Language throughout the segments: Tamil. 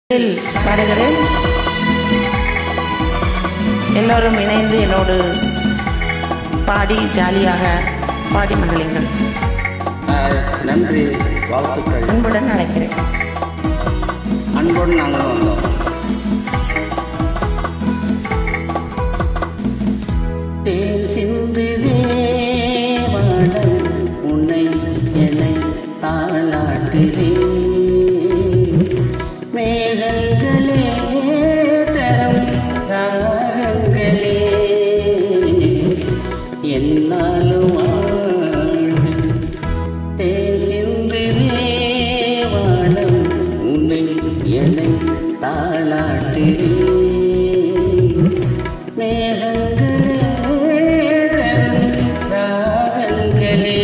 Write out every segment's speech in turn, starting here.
இதில் பாடுகிறேன் எல்லோரும் இணைந்து என்னோடு பாடி ஜாலியாக பாடி மகிழுங்கள் ஆஹ், நன்றி வாழ்த்துக்கள் அன்புடன் அழைக்கிறேன் அன்போடு நாங்களும் வந்தோம் தேன் சிந்து தேவானம் உன்னை என்னை தாளாட்டுதே மேகங்களே தரம் ராகங்களே என்னாலும் வாழ்வு தேன் சிந்து தேவானம் உன்னை என்னை தாளாட்டுதே மேகங்களே ராகங்களே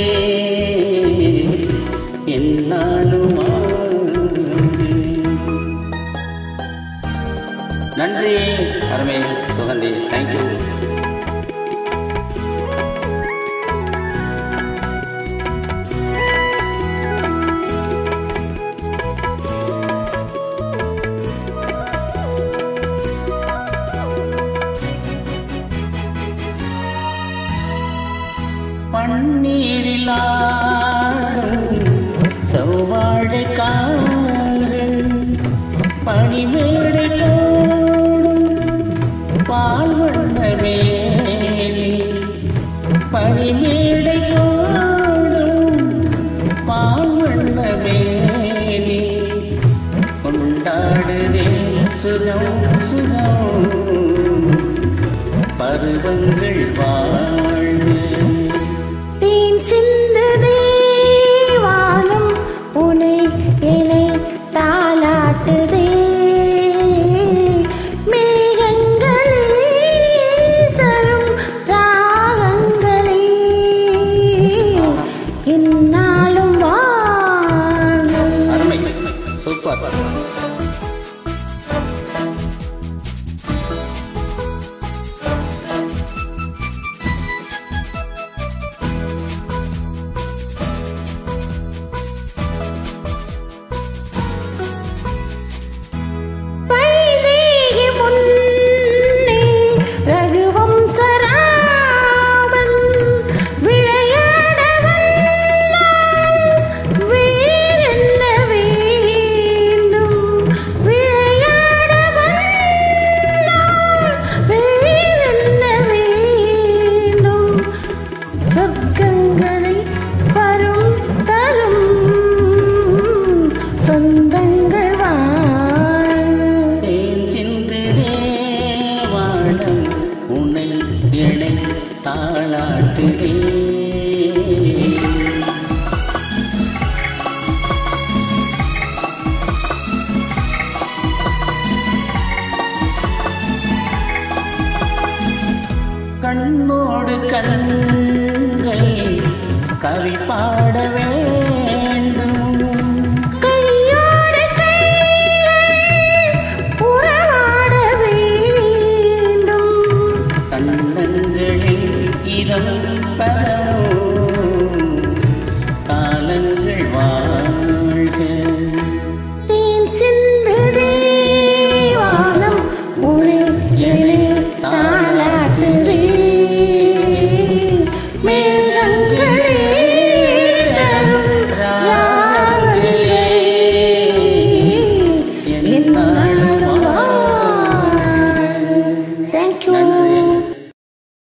என்னாலும் வாழ்வு. நன்றி அருமை சுகந்தி தேங்க்யூ பன்னீரில் ஆடும் செவ்வாழை கால்கள் பனிமேடை போடும் பால் வண்ண வேலி பனிமேடை போடும் பால் வண்ண வேலி கொண்டாடுதே சுகம் சுகம் பருவங்கள் வாழ்வு தேன் சிந்து தேவானம் உனை என்னை தாலாட்டுதே மேகங்களே தரும் ராகங்களே என்னாலும் வாழும் அருமை சூப்பர் வைதேகி முன்னே ரகுவம்சராமன் விளையாட வந்தான். வேறென்ன வேண்டும்? விளையாட வந்தான். வேறென்ன வேண்டும்? சொர்க்கங்களை வரும் தரும் சொந்தங்கள் வாழ் தேன் சிந்து தேவானம் உன்னை எழை தாளாட்டுதே கண்ணோடு கண்கள் கவி பாட வேண்டும் கையோடு கைகள் உறவாட வேண்டும் கண்ணங்களில் இரம் பரவும் காலங்கள் வாழ்க தேன் சிந்து தேவானம் உனை எழை தாளாட்டுதே மேகங்களே தரும் ராகங்களே என்னாலும் வாழ்க. Thank you. நன்றி